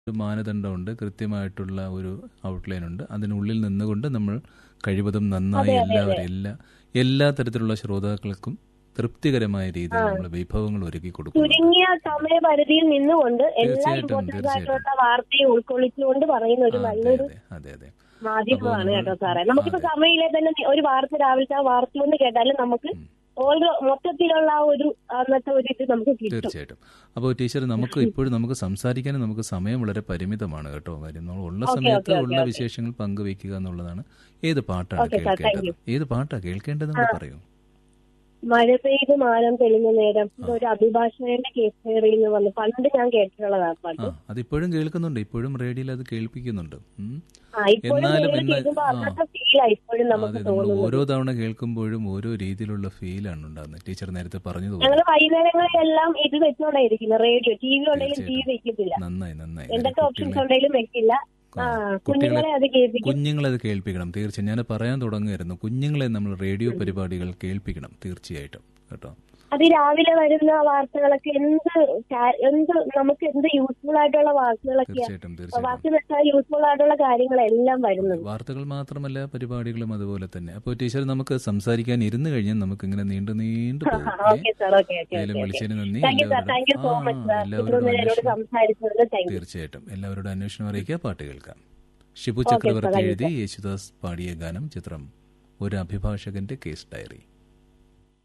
ഒരു മാനദണ്ഡമുണ്ട് കൃത്യമായിട്ടുള്ള ഒരു ഔട്ട്ലൈൻ ഉണ്ട് അതിനുള്ളിൽ നിന്നുകൊണ്ട് നമ്മൾ കഴിവതും നന്നായി എല്ലാവരും എല്ലാ എല്ലാ തരത്തിലുള്ള ശ്രോതാക്കൾക്കും തൃപ്തികരമായ രീതിയിൽ നമ്മൾ വിഭവങ്ങൾ ഒരുക്കി കൊടുക്കുന്നു ചുരുങ്ങിയ സമയപരിധിയിൽ നിന്നുകൊണ്ട് എല്ലാ തീർച്ചയായിട്ടും, ഇമ്പോർട്ടന്റ് ആയിട്ടുള്ള വാർത്തയും ഉൾക്കൊള്ളിച്ചുകൊണ്ട് പറയുന്ന ഒരു ആ, അതെ നല്ലൊരു അതെ അതെ അതെ മാധ്യമമാണ് അപ്പോൾ കേട്ടോ നമ്മൾ- സാറേ നമുക്കിപ്പോ അതെ. സമയിലെ തന്നെ ഒരു വാർത്ത രാവിലത്തെ ആ വാർത്ത ഒന്ന് കേട്ടാലും നമുക്ക് ഓരോ മൊത്തത്തിലുള്ള ആ ഒരു അന്നത്തെ ഒരു ഇത് നമുക്ക് കിട്ടും തീർച്ചയായിട്ടും അപ്പോൾ ടീച്ചർ നമുക്ക് ഇപ്പോഴും നമുക്ക് സംസാരിക്കാനും നമുക്ക് സമയം വളരെ പരിമിതമാണ് കേട്ടോ കാര്യം നമ്മൾ ഉള്ള ഓക്കേ, സമയത്ത് ഓക്കേ, ഉള്ള ഓക്കേ. വിശേഷങ്ങൾ പങ്കുവെക്കുക എന്നുള്ളതാണ് ഏത് പാട്ടാണ് ഓക്കേ, സാർ, താങ്ക് കേൾക്കേണ്ടത് ഏത് പാട്ടാ കേൾക്കേണ്ടത് എന്ന് പറയൂ മഴ പെയ്ത് മാനം തെളിഞ്ഞ നേരം ഒരു അഭിഭാഷകന്റെ കേസ് ഡയറിയിൽ നിന്ന് വന്ന് പണ്ട് ഞാൻ കേട്ടിട്ടുള്ളതാ ആ പാട്ട് അതിപ്പോഴും കേൾക്കുന്നുണ്ട് ഇപ്പോഴും റേഡിയോയിൽ അത് കേൾപ്പിക്കുന്നുണ്ട് ഉം. ആ ഇപ്പോഴും എന്നാലും നിങ്ങൾ എന്നാ- കേൾക്കുമ്പോ ആ. അന്നത്തെ ഫീലാ ഇപ്പോഴും അതെ നമുക്ക് നമ്മൾ തോന്നുന്നത് ഓരോ തവണ കേൾക്കുമ്പോഴും ഓരോ രീതിയിലുള്ള ഫീലാണ് ഉണ്ടാകുന്നത് ടീച്ചർ നേരത്തെ പറഞ്ഞതുപോലെ ഞങ്ങള് വൈകുന്നേരങ്ങളിലെല്ലാം ഇത് വെച്ചോണ്ടായിരിക്കുന്നത് റേഡിയോ ടി വി ഉണ്ടെങ്കിലും ടി വി വെക്കത്തില്ല നന്നായി നന്നായി എന്തൊക്കെ കാര്യം ഓപ്ഷൻസ് കുട്ടികളെ- ഉണ്ടെങ്കിലും വെക്കില്ല ആ കുഞ്ഞുങ്ങളെ അത് കേൾപ്പിക്കും കുഞ്ഞുങ്ങളെ അത് കേൾപ്പിക്കണം തീർച്ചയായും ഞാൻ പറയാൻ തുടങ്ങുമായിരുന്നു കുഞ്ഞുങ്ങളെ നമ്മൾ റേഡിയോ പരിപാടികൾ കേൾപ്പിക്കണം തീർച്ചയായിട്ടും കേട്ടോ അത് രാവിലെ വരുന്ന വാർത്തകളൊക്കെ എന്ത് കാ- എന്ത് നമുക്ക് എന്ത് യൂസ്ഫുൾ ആയിട്ടുള്ള വാർത്തകളൊക്കെയാ തീർച്ചയായിട്ടും തീർച്ചയായിട്ടും വാർത്ത വെച്ചാൽ യൂസ്ഫുൾ ആയിട്ടുള്ള കാര്യങ്ങളെല്ലാം വരുന്നത് വാർത്തകൾ മാത്രമല്ല പരിപാടികളും അതുപോലെ തന്നെ അപ്പോൾ ടീച്ചർ നമുക്ക് സംസാരിക്കാൻ ഇരുന്ന് കഴിഞ്ഞാൽ നമുക്ക് ഇങ്ങനെ നീണ്ടു നീണ്ടു പോകും ഏ? ഓക്കെ സാർ ഓക്കെ ഓക്കെ ഏതായാലും വിളിച്ചതിന് നന്ദി thank you sir thank you so എല്ലാവരോടും മച്ച് ആ, സാർ എല്ലാവരോടും ഇത്രയും നേരം എന്നോട് അന്വേഷണം സംസാരിച്ചത് താങ്ക് യു തീർച്ചയായിട്ടും എല്ലാവരോടും അന്വേഷണം അറിയിക്കുക പാട്ട് കേൾക്കാം Shibu okay, Chakravarthi thank you, എഴുതി യേശുദാസ് പാടിയ ഗാനം ചിത്രം ഒരു അഭിഭാഷകന്റെ കേസ് ഡയറി